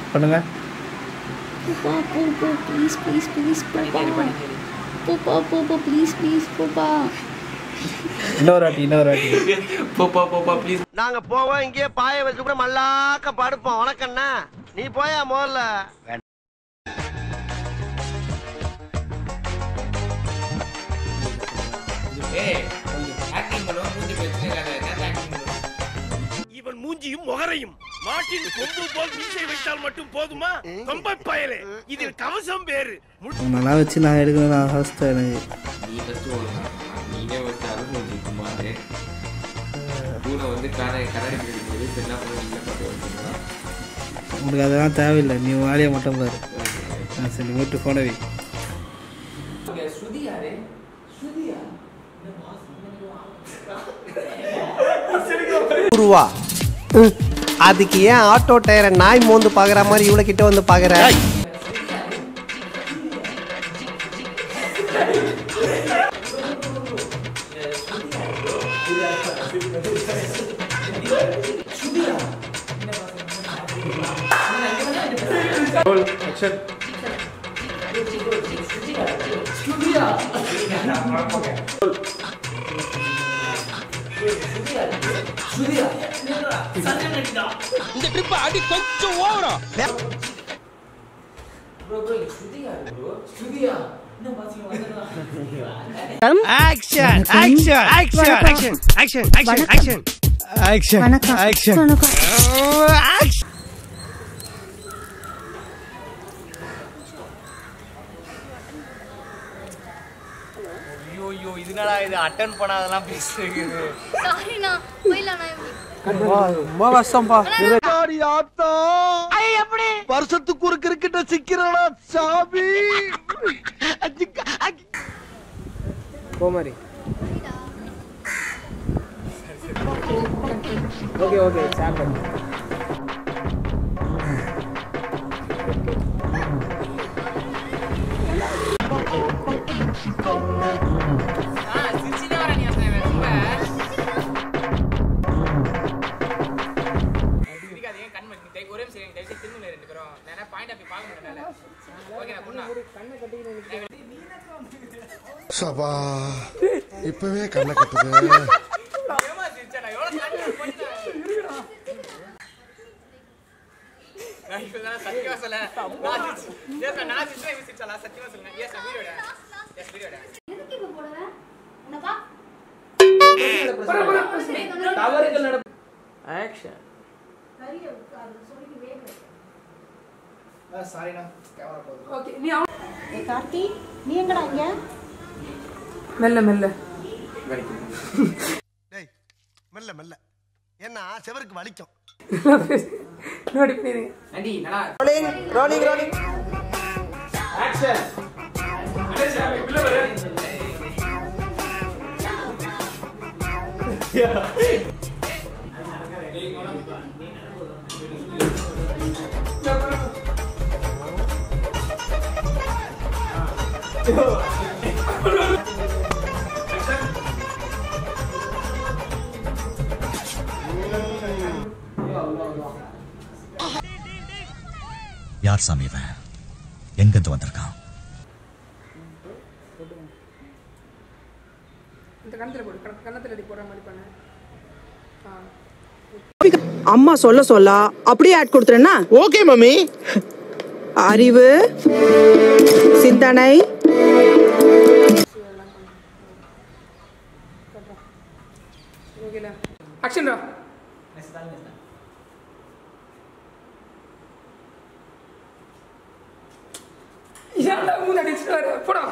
பண்ணுங்க போப்பா போ போ ப்ளீஸ் ப்ளீஸ் ப்ளீஸ் போப்பா போப்பா போப்பா ப்ளீஸ் ப்ளீஸ் போப்பா இன்னொரு வாட்டி இன்னொரு வாட்டி போப்பா போப்பா ப்ளீஸ் நாங்க போவோம் இங்கேயே பாய வச்சு கூட மல்லாக்க படுப்போம் உனக்கண்ணா நீ போயா முதல்ல ஏய் ஆக்டிங் பண்ணுவோம் மூஞ்சி பிரச்சனை இல்லாத என்ன ஆக்டிங் பண்ணுவோம் இவன் மூஞ்சியும் முகரையும் மாட்டின் கொம்பு போல் மீசை வைத்தால் மட்டும் போதுமா தொம்பை பயலே இதில் கவசம் வேறு உன்னெல்லாம் வச்சு நான் எடுக்கணும் நான் அவஸ்தை எனக்கு நீ ஃபஸ்ட்டு ஒழுங்கா நீனே வச்சு அருண் மூஞ்சி குமாரு பூனை வந்து கரை கரடி போது என்ன பண்ண நீங்க பார்த்து வச்சுக்கலாம் உனக்கு அதெல்லாம் தேவையில்லை நீ உன் வேலையை மட்டும் பாரு ஆ சரி மூட்டு ஃபோனை வை ஸ்ருதி யாரு ஸ்ருதியா ரூபா அதுக்கு ஏன் ஆட்டோ டயரை நாய் மோந்து பாக்குற மாதிரி இவ்வளவு கிட்ட வந்து பாக்குற இந்த ட்ரிப் அடி கொஞ்சம் ஓவரா ப்ரோ ப்ரோ ஸ்ருதி யாரு ப்ரோ ஸ்ருதியா என்ன பாத்தீங்க வந்தா action action action action action action action action வணக்கம் ஆக்ஷன் வணக்கம் ஐயோ இதனடா இது அட்டன் பண்ணாதெல்லாம் பேசுறது சாரிண்ணா போயிடலாம் ரொம்ப கஷ்டம்ப்பா வருஷத்துக்கு ஒரு கிரிக்கெட்ட சிக்கிறடா சாமி கோமாரி ஓகே ஓகே சாப்பிடு ஒரே நிமிஷம் தயவு செய்து திரும்ப ரெண்டு பேரும் நான் பாயிண்ட் அப்படி பார்க்க முடியல ஓகே நான் பொண்ணா சபா இப்பவே கண்ணை கட்டுது ஏமா சிரிச்சா நான் எவ்வளவு கான்ஃபிடன்ட் பண்ணேன் நான் இப்பதான் சத்தியமா சொல்ல நான் சிரிச்சு- yes sir, நான் சிரிச்சா இவன் சிரிச்சாளா? சத்தியமா சொல்லுங்க. Yes, sir, வீடியோட. Yes, வீடியோட. எதுக்கு இப்போ போடுவேன் உனப்பா தவறுகள் நட ஆக்ஷன் சாரிண்ணா கேமரா போதும் ஏ கார்த்தி நீ எங்கடா இங்க மெல்ல மெல்ல டேய் மெல்ல மெல்ல ஏன்னா செவருக்கு வலிக்கும் நோடி பண்ணிடுங்க ஆண்டி, நல்லா ரோலிங் ரோலிங் யார் சாமி இவன் எங்கிருந்து வந்திருக்கான் இந்த கணத்துல போடு கண- கன்னத்துல அடி போடுற மாதிரி பண்ணு ஆ அம்மா சொல்ல சொல்ல அப்படியே ஆட் கொடுத்துறேன்னா ஓகே மம்மி அறிவு சிந்தனை ஓகேல ஆக்ஷன் ரா ஏன்டா மூணு அடிச்சு வர போடா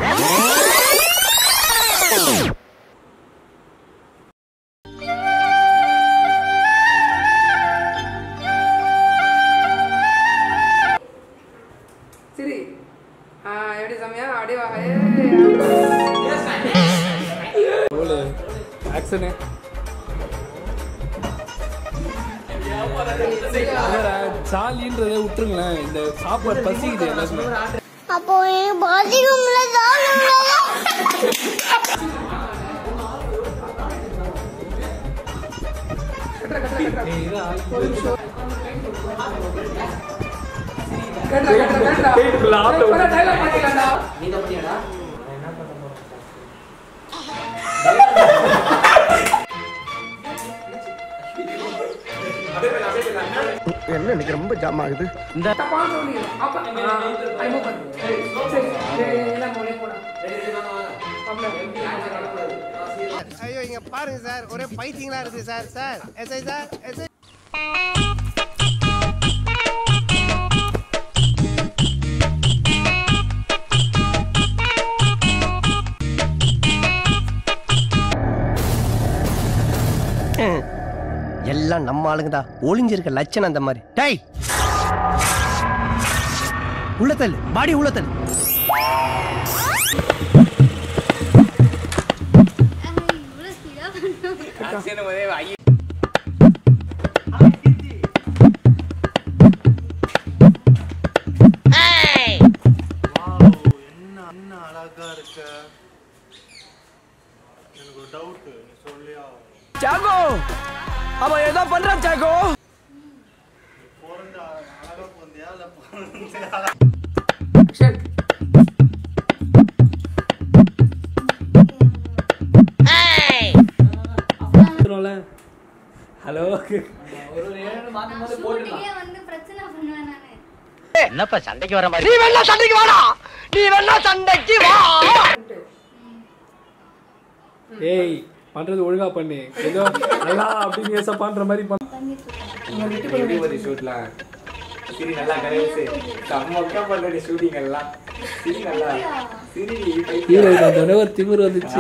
சரி ஆ எப்படி சமையா அப்படியே வா ஏய். ஆக்ஷனு சாலின்றதை விட்டுருங்களேன் இந்த சாப்பாடு பசிக்குது எல்லாருமே அப்போ என் பாத்ரூம்ல தான் என்ன இன்னைக்கு ரொம்ப ஜாம் ஆகுது தப்பான சொல்லி அப்ப ஐ மூவ் பண்ணு சரி சரி எல்லாம் மூளை போடா ஐயோ இங்க பாருங்க சார் ஒரே பைத்தியங்களா இருக்கு sir sir SI sir SI எல்லாம் நம்ம ஆளுங்க தான் ஒளிஞ்சிருக்க லட்சணம் அந்த மாதிரி டேய் உள்ளத்தல் பாடி உள்ளத்தல் இவ்வளோ ஸ்பீடாக சாகோ அவன் ஏதோ பண்றான் சாகோ ஹலோ ஷூட்டிங்கே வந்து பிரச்சனை பண்ணுவேன் நான் என்னப்பா சண்டைக்கு வர மாதிரி நீ வேணா சண்டைக்கு வாடா நீ வேணா சண்டைக்கு வா ஏய் பண்றது ஒழுங்கா பண்ணு ஏதோ நல்லா அப்படின்னு ஏச பண்ற மாதிரி பண்ண எப்படி ஒரு ஷூட்லாம் சரி நல்லா கரையுது செம்மக்கா பண்ணடி ஷூட்டிங் எல்லாம் சரி நல்லா சரி ஹீரோ வந்தோடனே ஒரு திமிர் வந்துச்சு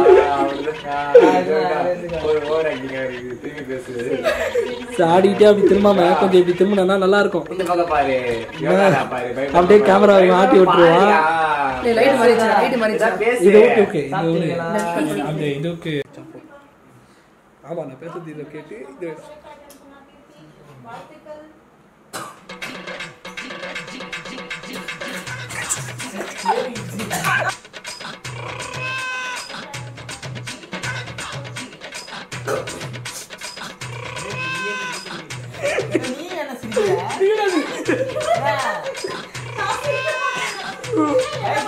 ஒரு ஓவர் ஆக்டிங்கா இருக்கு திரும்பி பேசுது ஆடிக்கிட்டே அப்படி திரும்பாம கொஞ்சம் இப்படி திரும்பினா நல்லா இருக்கும் இந்த பக்கம் பாரு யோகாடா பாரு பயப்படாம அப்படியே கேமரா பாரு. மாட்டி விட்டுருவான். பாரியா. லைட் மாறிடுச்சு லைட் மாறிடுச்சு இதான் பேசு. இது ஓகே ஓகே இது ஒன்று அந்த இதுக்கு ஆமா நான் பேசுறது இதை கேட்டு இது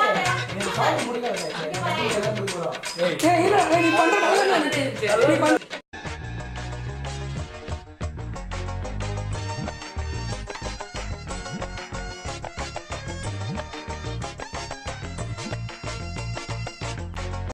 ஏய் இல்ல நீ பண்ற போது நான்